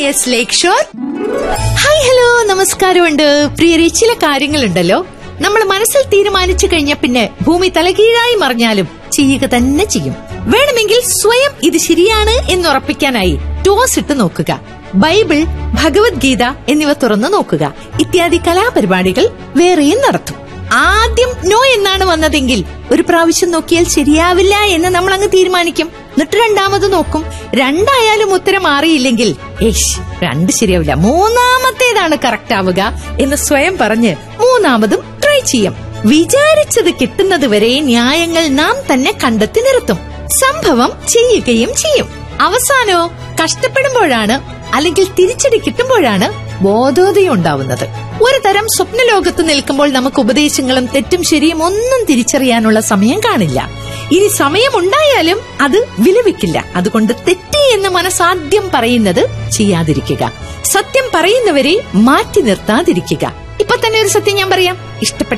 S Lakeshore hi hello നമസ്കാരമുണ്ട് പ്രിയരെ ചില കാര്യങ്ങളുണ്ടല്ലോ നമ്മൾ മനസ്സിൽ തീരുമാനിച്ചു കഴിഞ്ഞ പിന്നെ ഭൂമി തലകീഴായി മറിഞ്ഞാലും ചെയ്യുക തന്നെ ചെയ്യും വേണമെങ്കിൽ സ്വയം ഇത് ശരിയാണ് എന്ന് ഉറപ്പിക്കാനായി ടോസ് ഇട്ട് നോക്കുക ബൈബിൾ ഭഗവത്ഗീത എന്നിവ തുറന്നു നോക്കുക ഇത്യാദി കലാപരിപാടികൾ വേറെയും നടത്തും ആദ്യം നോ എന്നാണ് വന്നതെങ്കിൽ ഒരു പ്രാവശ്യം നോക്കിയാൽ ശരിയാവില്ല എന്ന് നമ്മൾ അങ്ങ് തീരുമാനിക്കും എന്നിട്ട് രണ്ടാമത് നോക്കും രണ്ടായാലും ഉത്തരം മാറിയില്ലെങ്കിൽ ഏഷ് രണ്ട് ശരിയാവില്ല മൂന്നാമത്തേതാണ് കറക്റ്റ് ആവുക എന്ന് സ്വയം പറഞ്ഞ് മൂന്നാമതും ട്രൈ ചെയ്യാം വിചാരിച്ചത് കിട്ടുന്നത് വരെ ന്യായങ്ങൾ നാം തന്നെ കണ്ടെത്തി നിർത്തും സംഭവം ചെയ്യുകയും ചെയ്യും അവസാനോ കഷ്ടപ്പെടുമ്പോഴാണ് അല്ലെങ്കിൽ തിരിച്ചടി കിട്ടുമ്പോഴാണ് ബോധോദയം ഉണ്ടാവുന്നത് ഒരു തരം സ്വപ്നലോകത്ത് നിൽക്കുമ്പോൾ നമുക്ക് ഉപദേശങ്ങളും തെറ്റും ശരിയും ഒന്നും തിരിച്ചറിയാനുള്ള സമയം കാണില്ല ഇനി സമയമുണ്ടായാലും അത് വിലപിക്കില്ല അതുകൊണ്ട് തെറ്റി എന്ന് മനസ്സാദ്യം പറയുന്നത് ചെയ്യാതിരിക്കുക സത്യം പറയുന്നവരെ മാറ്റി നിർത്താതിരിക്കുക ഇപ്പൊ തന്നെ ഒരു സത്യം ഞാൻ പറയാം ഇഷ്ടപ്പെട്ട